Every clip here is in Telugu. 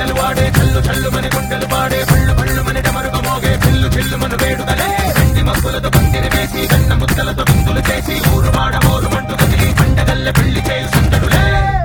గజ్జలు వాడే చల్లు చల్లు మని గుండెలు పాడే పళ్ళు పళ్ళు మని డమరుక మోగే పిల్లు చిల్లు మన వేడుదలే వెండి మబ్బులతో పందిరి వేసి వెన్న ముద్దలతో విందులు చేసి ఊరు వాడ మోరు మంటు కదిలి పండగల్ల పెళ్లి చేయు సుందరులే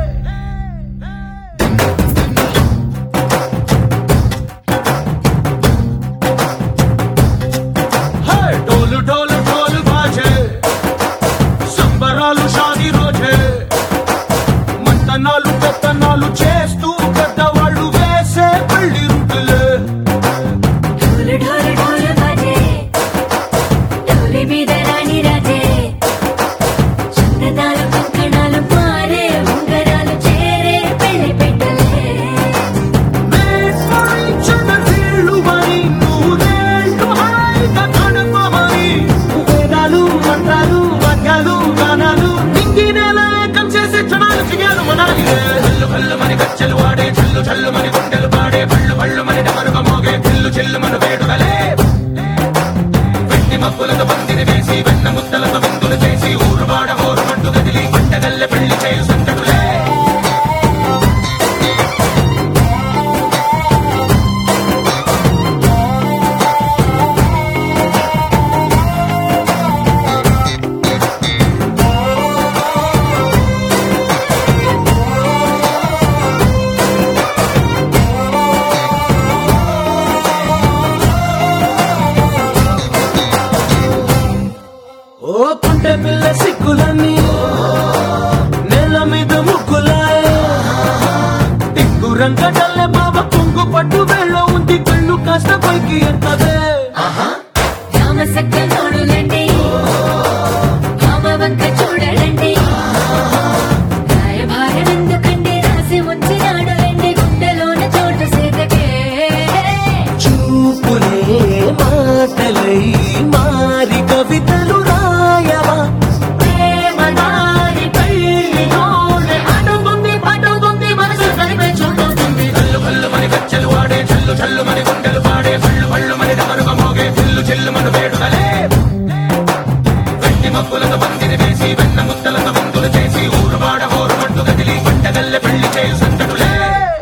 హే! డోలు డోలు డోలు బాజే సంబరాలు షాది రోజే మంతనాలు పెత్తనాలు చేస్తూ పెద్దవాళ్ళు వేసే పెళ్లి రుట్టులే ఢోలు ఢోలు ఢోలు బాజే ఢోలి మీద రాణి రాజే చందనాలు కంకణాలు మారే ఉంగరాలు చేరే పెళ్లి పెట్టలే వేసవించిన వీళ్ళుమని నూరేళ్ళు హాయిగా గడపమని వేదాలు మంత్రాలు వాక్యాలు గానాలు నింగి నేల ఏకం చేసే క్షణాలు చిగాలు మనాలి చల్లు కల్లు మని గచ్చలు వాడే చల్లు చల్లు మని గుండెలు పాడే పళ్ళు పళ్ళు మని డమరుగ మోగే పిల్లు చిల్లు మన వేడుకలే వెండి మబ్బులతో పందిరి వేసి వెన్న ముద్దలతో విందులు చేసి ఊరు వాడ ఊరు మంటు కదిలి పంటగల్లె పెళ్లి చేయు సంతడులే ఓ పుంటె పిల్ల సిక్కులన్నీ నేల మీద ముగ్గులాయ టిక్కు రంగడల్లె బాబ కుంగు పట్టు వెళ్ళ ఉంది కళ్ళు కాస్త పైకి ఎత్తదే రామసక్క నోడులండి రామ వంక చూడలండి రాయభారం ఎందుకండి రాసి ఉంచినాడు వెండి గుండెలోన చోటు సీతకే చూపులే మాటలై మారి కవితలు రాయవా ప్రేమ దారి పెళ్లిలోనే అడుగుంది పడుగుంది మనసు కలిపే చూడుతుంది కల్లు కల్లు మని గచ్చలు వాడే చల్లు చల్లు మని గుండెలు పాడే పళ్ళు పళ్ళు మని డమరుగ మోగే పిల్లు చెల్లు మన వేడుదలే వెండి మబ్బులతో పందిరి వేసి వెన్న ముద్దలతో విందులు చేసి ఊరు వాడ ఊరు మంటు కదిలి పంటగల్లె పెళ్లి చేయు సంతడులే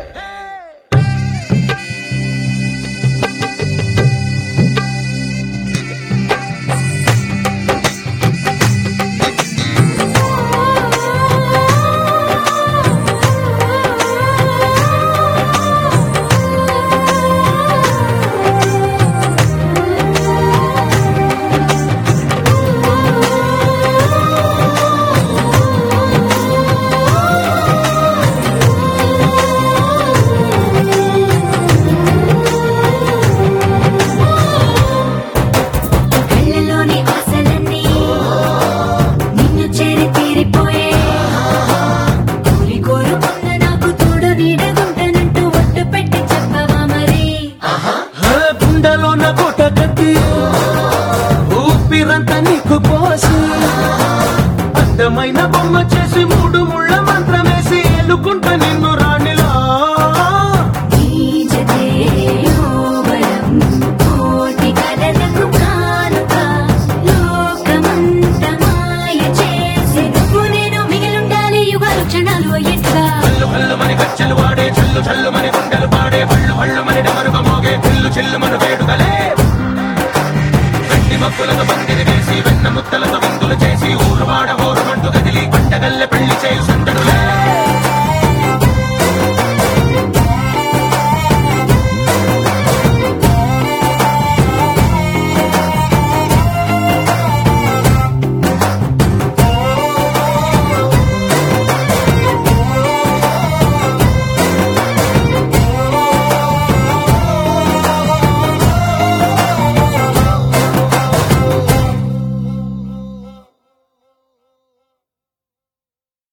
కళ్ళలోని ఆశలన్నీ నిన్ను చేరి తీరిపోయే కోరి కోరుకున్న నాకు తోడు నీడగుంటానంటూ ఒట్టు పెట్టి చెప్పవా మరి గుండెలోన కోట కత్తి ఊపిరంతా నీకు పోసి అందమైన బొమ్మ చేసి మూడు ముళ్ళ మంత్రమేసి ఎల్లుకుంటా నిన్ను రాణిలా ఈ జతే యోవరం కోటి కలలకు కానుక లోకమంత మాయ చేసి నువ్వు నేను మిగిలుండాలి యుగాలు క్షణాలు అయ్యేట్టుగా కల్లు కల్లు మని గచ్చలు వాడే చల్లు చల్లు మని గుండెలు పాడే పళ్ళు పళ్ళు మని డమరుగ మోగే పిల్లు చిల్లు మన వేడుదలే వెండి మబ్బులతో పందిరి వేసి వెన్న ముద్దలతో విందులు చేసి ఊరు వాడ ఊరు మంటు కదిలి పంటగల్లె పెళ్లి చేయు సందడులే